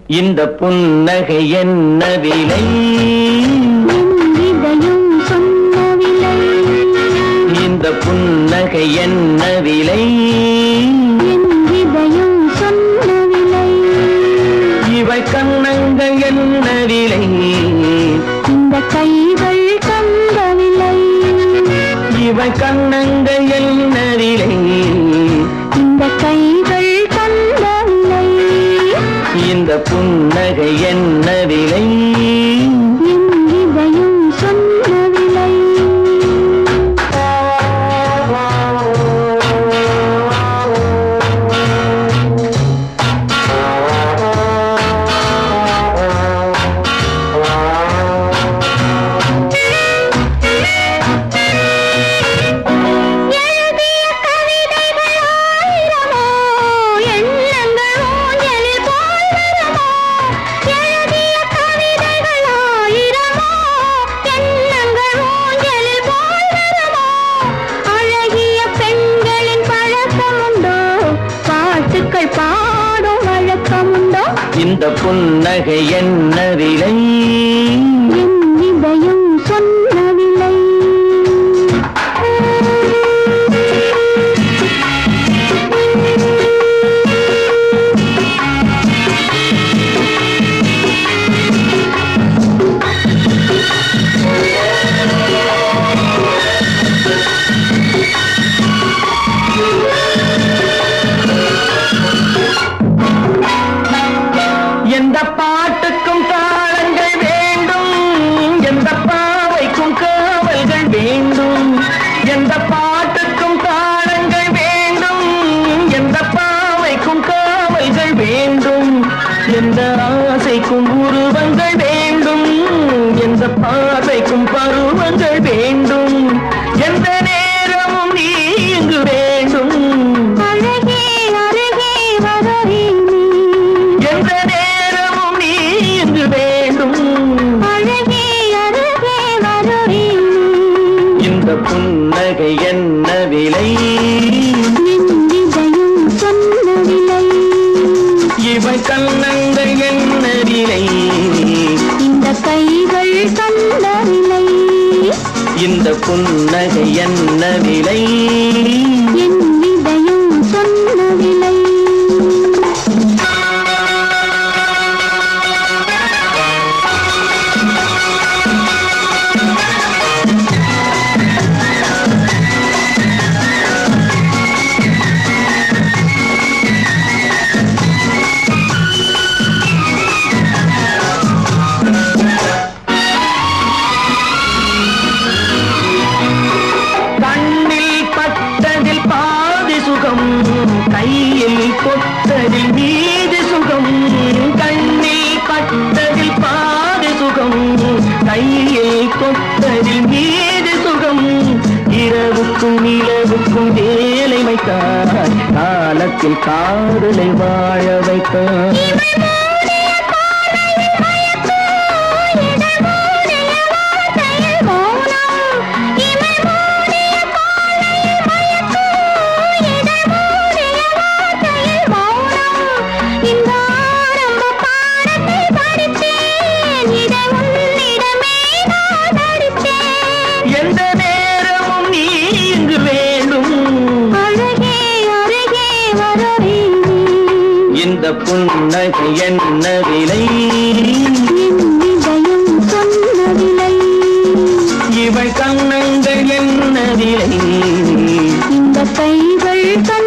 இந்த புன்னகை என்ன விலை என் இதயம் சொன்னவில்லை இந்த புன்னகை என்ன விலை என் இதயம் சொன்னவில்லை இவை கண்ணங்கள் என்ன விலை இந்த கைகள் தந்தவில்லை இவை கண்ணங்கள் என்ன விலை இந்த கைகள் தந்தவில்லை இந்த புன்னகை என்ன விலை என் இதயம் சொன்னவில்லை எழுதிய கவிதைகள் ஆயிரமோ எண்ணங்கள் ஊஞ்சலில் போல் வருமோ எழுதிய கவிதைகள் ஆயிரமோ எண்ணங்கள் ஊஞ்சலில் போல் வருமோ அழகிய பெண்களின் பழக்கமுண்டோ பாட்டுக்கள் பாடும் வழக்கமுண்டோ இந்த புன்னகை என்ன விலை என் இதயம் சொன்னவில்லை எந்த பாட்டுக்கும் தாளங்கள் வேண்டும் எந்த பாவைக்கும் காவல்கள் வேண்டும் எந்த பாட்டுக்கும் தாளங்கள் வேண்டும் எந்த பாவைக்கும் காவல்கள் வேண்டும் எந்த ஆசைக்கும் உருவங்கள் வேண்டும் எந்த பார்வைக்கும் பருவங்கள் வேண்டும் எந்த நேரமும் நீ இங்கு வேண்டும் அழகே அருகே வரவே நீ எந்த நேரமும் நீ இங்கு வேண்டும் அழகே அருகே வரவே நீ இந்த புன்னகை என்ன விலை என் இதயம் சொன்னவில்லை இவை கண்ணங்கள் என்ன விலை இந்த கைகள் கண்டவில்லை இந்த புன்னகை என்ன விலை என் இதயம் சொன்னவில்லை கண்ணில் பட்டதில் பாதி சுகம் கையில் கொத்ததில் மீதி சுகம் கண்ணில் பட்டதில் பாதி சுகம் கையில் கொத்ததில் மீதி சுகம் இரவுக்கும் நிலவுக்கும் வேலை வைத்தார் காலத்தில் காதலை வாழ வைத்தார் எந்த நேரமும் நீ இங்கு வேண்டும் இந்த புன்னகை என்ன விலை இவை கண்ணங்கள் என்ன விலை இந்த கைகள்